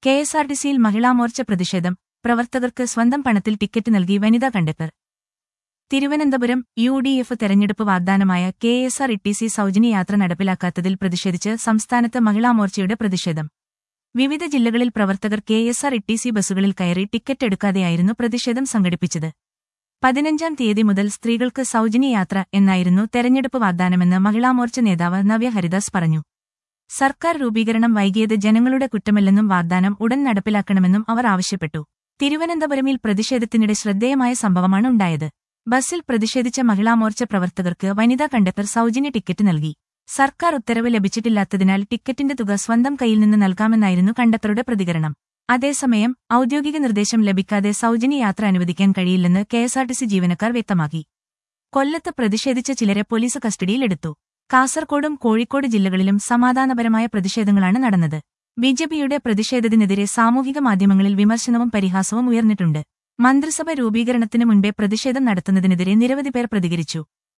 K S R T സിയിൽ മഹിളാമോർച്ച പ്രതിഷേധം പ്രവർത്തകർക്ക് സ്വന്തം പണത്തിൽ ടിക്കറ്റ് നൽകി വനിതാ conductor Thiruvananthapuram U D F തെരഞ്ഞെടുപ്പ് വാഗ്ദാനമായ K S R E C സൗജന്യ യാത്ര നടപ്പിലാക്കാത്തതിൽ പ്രതിഷേധിച്ച് സംസ്ഥാനത്ത് മഹിളാമോർച്ചയുടെ പ്രതിഷേധം വിവിധ ജില്ലകളിൽ പ്രവർത്തകർ K S R E C ബസ്സുകളിൽ കയറി ടിക്കറ്റ് എടുക്കാതെയായിരുന്നു പ്രതിഷേധം സംഘടിപ്പിച്ചത് പതിനഞ്ചാം തീയതി മുതൽ സ്ത്രീകൾക്ക് സൗജന്യ യാത്ര എന്നായിരുന്നു തെരഞ്ഞെടുപ്പ് വാഗ്ദാനമെന്ന് മഹിളാമോർച്ച നേതാവ് നവ്യ ഹരിദാസ് പറഞ്ഞു സർക്കാർ രൂപീകരണം വൈകിയത് ജനങ്ങളുടെ കുറ്റമല്ലെന്നും വാഗ്ദാനം ഉടൻ നടപ്പിലാക്കണമെന്നും അവർ ആവശ്യപ്പെട്ടു തിരുവനന്തപുരമിൽ പ്രതിഷേധത്തിനിടെ ശ്രദ്ധേയമായ സംഭവമാണ് ഉണ്ടായത് ബസ്സിൽ പ്രതിഷേധിച്ച മഹിളാമോർച്ച പ്രവർത്തകർക്ക് വനിതാ കണ്ടക്ടർ സൗജന്യ ടിക്കറ്റ് നൽകി സർക്കാർ ഉത്തരവ് ലഭിച്ചിട്ടില്ലാത്തതിനാൽ ടിക്കറ്റിന്റെ തുക സ്വന്തം കയ്യിൽ നിന്ന് നൽകാമെന്നായിരുന്നു കണ്ടക്ടറുടെ പ്രതികരണം അതേസമയം ഔദ്യോഗിക നിർദ്ദേശം ലഭിക്കാതെ സൗജന്യ യാത്ര അനുവദിക്കാൻ കഴിയില്ലെന്ന് കെഎസ്ആർടിസി ജീവനക്കാർ വ്യക്തമാക്കി കൊല്ലത്ത് പ്രതിഷേധിച്ച ചിലരെ പോലീസ് കസ്റ്റഡിയിലെടുത്തു കാസർകോടും കോഴിക്കോട് ജില്ലകളിലും സമാധാനപരമായ പ്രതിഷേധങ്ങളാണ് നടന്നത് ബിജെപിയുടെ പ്രതിഷേധത്തിനെതിരെ സാമൂഹിക മാധ്യമങ്ങളിൽ വിമർശനവും പരിഹാസവും ഉയർന്നിട്ടുണ്ട് മന്ത്രിസഭ രൂപീകരണത്തിന് മുൻപേ പ്രതിഷേധം നടത്തുന്നതിനെതിരെ നിരവധി പേർ പ്രതികരിച്ചു